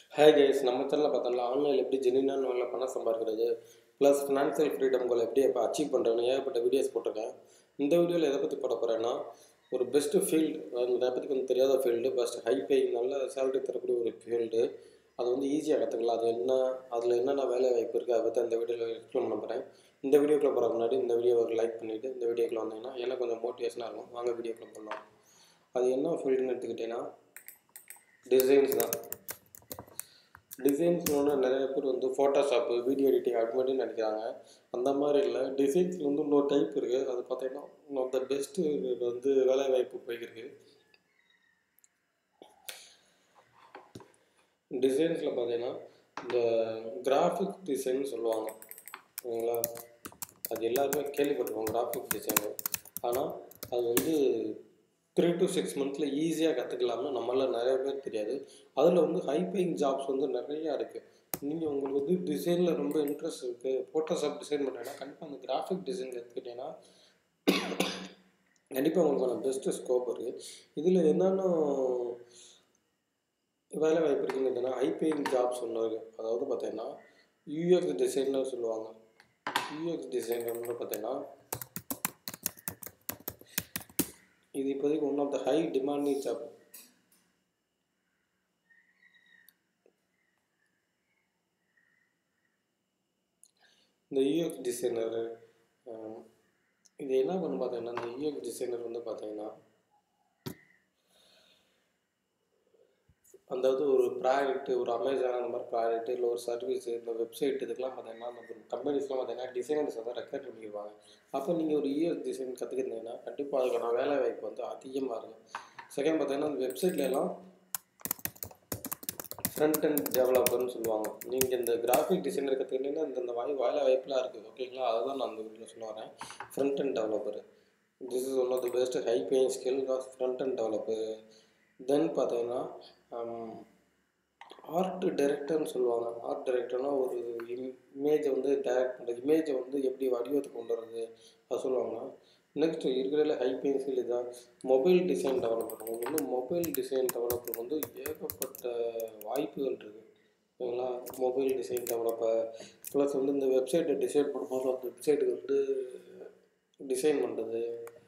hi guys நம்ம சேனலில் பார்த்தோம்ல ஆன்லைனில் எப்படி ஜெனினான நல்ல பணம் சம்பாதிக்கிறது ப்ளஸ் ஃபினான்ஷியல் ஃப்ரீடம் கோல் எப்படி இப்போ அச்சீவ் பண்ணுறதுன்னு ஏகப்பட்ட வீடியோஸ் போட்டிருக்கேன் இந்த வீடியோவில் எதை பற்றி போட போகிறேன்னா ஒரு பெஸ்ட்டு ஃபீல்டு நிறைய பேருக்கு வந்து தெரியாத ஃபீல்டு பெஸ்ட் ஹை பே நல்ல சேலரி தரக்கூடிய ஒரு ஃபீல்டு அது வந்து ஈஸியாக கற்றுக்கலாம் அது என்ன அதில் என்னென்ன வேலை வாய்ப்பு இருக்குது அதை பற்றி அந்த வீடியோவில் எக்ஸ்பிளைன் பண்ண போகிறேன் இந்த வீடியோக்குள்ள போகிற முன்னாடி இந்த வீடியோ ஒரு லைக் பண்ணிவிட்டு இந்த வீடியோக்குள்ள வந்தீங்கன்னா எனக்கு கொஞ்சம் மோட்டிவேஷனாக இருக்கும் வாங்க வீடியோக்குள்ள போடலாம் அது என்ன ஃபீல்டுன்னு எடுத்துக்கிட்டிங்கன்னா டிசைன்ஸ் தான் டிசைன்ஸ்னோட நிறைய பேர் வந்து ஃபோட்டோஷாப்பு வீடியோ எடிட்டிங் அது மாதிரி நினைக்கிறாங்க அந்த மாதிரி இல்லை டிசைன்ஸில் வந்து இன்னொரு டைப் இருக்குது அது பார்த்தீங்கன்னா ஒன் ஆஃப் த பெஸ்ட்டு வந்து வேலை வாய்ப்பு போய்க்கிருக்கு டிசைன்ஸில் பார்த்தீங்கன்னா இந்த கிராஃபிக் டிசைன் சொல்லுவாங்க சரிங்களா அது எல்லாருமே கேள்விப்பட்டிருக்கோம் கிராஃபிக் டிசைனு ஆனால் அது வந்து த்ரீ டு சிக்ஸ் மந்த்தில் ஈஸியாக கற்றுக்கலாம்னு நம்மளால நிறைய பேர் தெரியாது அதில் வந்து ஹை பேயிங் ஜாப்ஸ் வந்து நிறையா இருக்குது நீங்கள் உங்களுக்கு வந்து டிசைனில் ரொம்ப இன்ட்ரெஸ்ட் இருக்குது ஃபோட்டோஷாப் டிசைன் பண்ணுறேன்னா கண்டிப்பாக அந்த கிராஃபிக் டிசைன் கற்றுக்கிட்டீங்கன்னா கண்டிப்பாக உங்களுக்கான பெஸ்ட்டு ஸ்கோப் இருக்குது இதில் என்னென்ன வேலை வாய்ப்பு இருக்குன்னு பார்த்தீங்கன்னா ஹை பேயிங் ஜாப்ஸ் ஒன்று இருக்குது அதாவது பார்த்தீங்கன்னா யூஎக்ஸ் டிசைனர் சொல்லுவாங்க யூஎக்ஸ் டிசைனர்னு பார்த்தீங்கன்னா இது இப்போதைக்கு one of the high demanding job இந்த யூஎக்ஸ் டிசைனர் இது என்ன பண்ணு பார்த்தீங்கன்னா இந்த யூஎக்ஸ் டிசைனர் வந்து பார்த்தீங்கன்னா அதாவது ஒரு ப்ராடக்ட் ஒரு அமேசான் அந்த மாதிரி ப்ராடக்ட் இல்லை ஒரு சர்வீஸ் இந்த வெப்சைட் இதுக்கெல்லாம் பார்த்தீங்கன்னா அந்த கம்பெனிஸ்லாம் பார்த்தீங்கன்னா டிசைனர்ஸ் வந்து ரெக்கர் பண்ணிடுவாங்க அப்போ நீங்கள் ஒரு இயர் டிசைன் கற்றுக்கிட்டீங்கன்னா கண்டிப்பாக அதுக்கான வேலை வாய்ப்பு வந்து அதிகமாக இருக்கும் செகண்ட் பார்த்தீங்கன்னா அந்த வெப்சைட்லலாம் ஃப்ரண்ட் அண்ட் டெவலப்பர்னு சொல்லுவாங்க நீங்கள் இந்த கிராஃபிக் டிசைனர் கற்றுக்கிட்டீங்கன்னா இந்த இந்த வாய் வேலை வாய்ப்பெலாம் இருக்குது ஓகேங்களா அதை தான் நான் அந்த வீட்டில் சொல்ல வரேன் front end developer this is one of the best high paying skill front end developer then பார்த்தீங்கன்னா ஆர்ட் டைரக்டர்னு சொல்லுவாங்க ஆர்ட் டைரக்டர்னா ஒரு இமேஜை வந்து டைரக்ட் பண்ணுறது இமேஜை வந்து எப்படி வடிவத்துக்கு கொண்டு வர்றது அது சொல்லுவாங்க நெக்ஸ்ட் இருக்கிறதுல ஹை பேயிங் ஸ்கில் இதுதான் மொபைல் டிசைன் டெவலப்பர் உங்களுக்கு வந்து மொபைல் டிசைன் டெவலப்பர் வந்து ஏகப்பட்ட வாய்ப்புகள் இருக்குது ஓகேங்களா மொபைல் டிசைன் டெவலப்பர் ப்ளஸ் வந்து இந்த வெப்சைட்டை டிசைன் பண்ணும்போது அந்த வெப்சைட்டுக்கு வந்து டிசைன் பண்ணுறது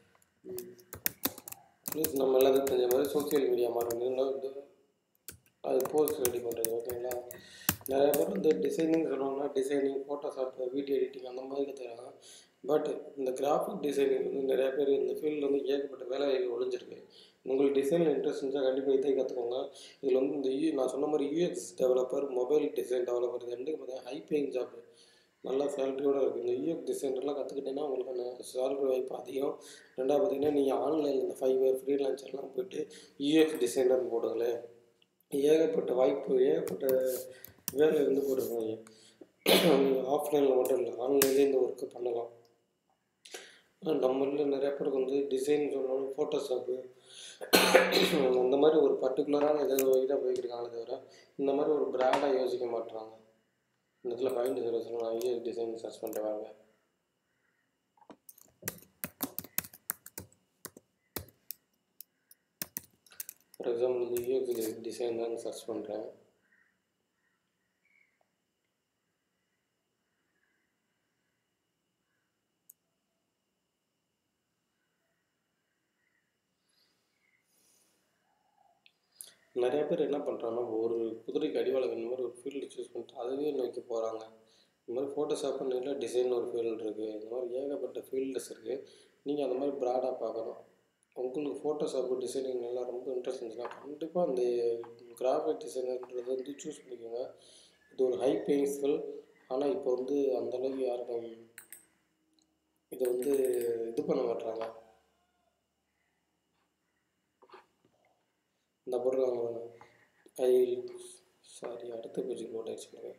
ப்ளஸ் நம்ம எல்லாத்துக்கும் தெரிஞ்ச மாதிரி சோசியல் மீடியா மார்க்கெட்டிங் வந்து அது போஸ்ட் ரெடி பண்ணுறது ஓகேங்களா நிறைய பேர் இந்த டிசைனிங் சொல்லுவாங்கன்னா டிசைனிங் ஃபோட்டோஷாப் வீடியோ எடிட்டிங் அந்த மாதிரி கற்றுக்கிறாங்க பட் இந்த கிராஃபிக் டிசைனிங் வந்து நிறைய பேர் இந்த ஃபீல்டில் வந்து ஏகப்பட்ட வேலை ஒழிஞ்சிருக்கு உங்களுக்கு டிசைனில் இன்ட்ரெஸ்ட் இருந்துச்சா கண்டிப்பாக இதை கற்றுக்கோங்க இதில் வந்து இந்த யூ நான் சொன்ன மாதிரி U X developer mobile design developer இது ரெண்டுக்கு பார்த்தீங்கன்னா ஹை பேயிங் ஜாப் நல்லா சேலரியோடு இருக்குது இந்த யூஎக் டிசைனர்லாம் கற்றுக்கிட்டீங்கன்னா உங்களுக்கான சேலரி வாய்ப்பு அதிகம் ரெண்டாவது பார்த்தீங்கன்னா நீங்கள் ஆன்லைனில் இந்த ஃபைவ் இயர் ஃப்ரீலான்சர்லாம் போயிட்டு யூஎக்ஸ் டிசைனர்னு போடுங்களேன் ஏகப்பட்ட வாய்ப்பு ஏகப்பட்ட வேலை வந்து போட்டுருக்காங்க நீங்கள் ஆஃப்லைனில் மட்டும் இல்லை ஆன்லைன்லேயே இந்த ஒர்க்கு பண்ணலாம் நம்மளில் நிறைய பேருக்கு வந்து டிசைன் சொல்லணும் ஃபோட்டோஷாப்பு அந்த மாதிரி ஒரு பர்டிகுலரான இதை இதாக போய்க்கிருக்காங்களே தவிர இந்த மாதிரி ஒரு பிராண்டாக யோசிக்க மாட்டுறாங்க இந்த இடத்துல ஃபைண்ட் சர்வீஸ் நான் ஐஏ டிசைன் சர்ச் பண்ணிட்டு வாங்க ஃபார் எக்ஸாம்பிள் இந்த யூஎக்ஸ் டிசைன் தான் சர்ச் பண்ணுறேன் நிறைய பேர் என்ன பண்ணுறாங்கன்னா ஒரு குதிரைக்கு அடிவாளம் இந்த மாதிரி ஒரு ஃபீல்டு சூஸ் பண்ணிட்டு அதுவே நோக்கி போகிறாங்க இந்த மாதிரி ஃபோட்டோஷாப் இல்லை டிசைன் ஒரு ஃபீல்டு இருக்குது இந்த மாதிரி ஏகப்பட்ட ஃபீல்டஸ் இருக்குது நீங்கள் அந்த மாதிரி ப்ராடாக பார்க்கணும் உங்களுக்கு ஃபோட்டோஷாப்பு டிசைனிங் நல்லா ரொம்ப இன்ட்ரெஸ்ட் இருந்துச்சுன்னா கண்டிப்பாக அந்த கிராஃபிக் டிசைனர்ன்றது வந்து சூஸ் பண்ணிக்கோங்க இது ஒரு ஹை பேயிங் ஸ்கில் ஆனால் இப்போ வந்து அந்தளவுக்கு யாருக்கும் இதை வந்து இது பண்ண மாட்டுறாங்க இந்த போட்டிருக்காங்க ஐ சாரி அடுத்த பேஜுக்கு லோட் ஆயிடுச்சு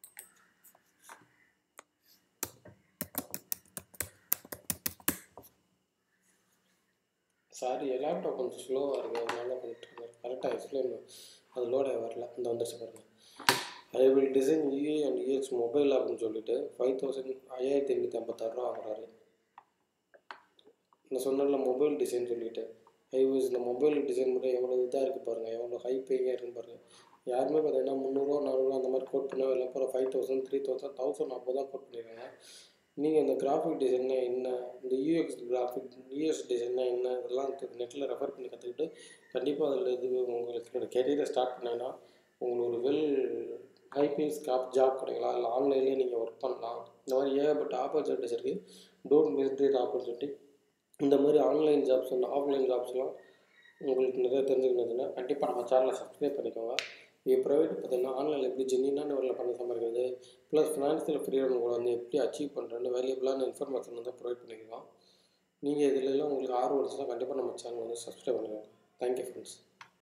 சாரி லேப்டாப் கொஞ்சம் ஸ்லோவாக இருக்குது அதனால கொஞ்சம் கரெக்டாக எக்ஸ்பிளைன் அது லோடாக வரல இந்த வந்துருச்சு பாருங்கள் I will design U A and U X mobile அப்படின்னு சொல்லிட்டு ஃபைவ் தௌசண்ட் ஐயாயிரத்தி எண்ணூற்றி ஐம்பத்தாறு ரூபா வாங்குறாரு நான் சொன்னல மொபைல் டிசைன் சொல்லிட்டு ஐஓஎஸ் இந்த மொபைல் டிசைன் மட்டும் எவ்வளோ இதாக இருக்குது பாருங்கள் எவ்வளோ ஹை பேயிங்காக இருக்குன்னு பாருங்கள் யாருமே பார்த்தீங்கன்னா முந்நூறுரூவா நானூறுரூவா அந்த மாதிரி கோட் பண்ணவே இல்லை பூரா five thousand three thousand thousand அப்போ தான் கோட் பண்ணியிருக்காங்க நீங்கள் இந்த கிராஃபிக் டிசைன்னா என்ன இந்த யூஎக்ஸ் கிராஃபிக் யூஎஸ் டிசைன்னா என்ன இதெல்லாம் நெட்டில் ரெஃபர் பண்ணி கற்றுக்கிட்டு கண்டிப்பாக அதில் இது உங்களுக்கு கெரியரை ஸ்டார்ட் பண்ணீங்கன்னா உங்களுக்கு ஒரு வெல் ஹைபீஸ் ஸ்காப் ஜாப் கிடைக்கலாம் இல்லை ஆன்லைன்லேயே நீங்கள் ஒர்க் பண்ணலாம் இந்த மாதிரி ஏகப்பட்ட ஆப்பர்ச்சுனிட்டிஸ் இருக்குது டோன்ட் மிஸ் திஸ் ஆப்பர்ச்சுனிட்டி இந்த மாதிரி ஆன்லைன் ஜாப்ஸ் அண்ட் ஆஃப்லைன் ஜாப்ஸ்லாம் உங்களுக்கு நிறைய தெரிஞ்சுக்கணுதுன்னா கண்டிப்பாக நம்ம சேனலை சப்ஸ்கிரைப் பண்ணிக்கோங்க இது ப்ரைவேட் பார்த்தீங்கன்னா ஆன்லைனில் எப்படி ஜென்னினான வேலை பண்ணி சம்பாதிக்கிறது ப்ளஸ் ஃபினான்ஷியல் ஃப்ரீடம் கூட வந்து எப்படி அச்சீவ் பண்ணுறேன்னு வேல்யூபிளான இன்ஃபர்மேஷன் வந்து ப்ரொவைட் பண்ணிக்கலாம் நீங்கள் இதிலெல்லாம் உங்களுக்கு ஆர்வம் இருந்துச்சுன்னா கண்டிப்பாக நம்ம சேனல் வந்து சப்ஸ்கிரைப் பண்ணிக்கோங்க தேங்க்யூ ஃப்ரெண்ட்ஸ்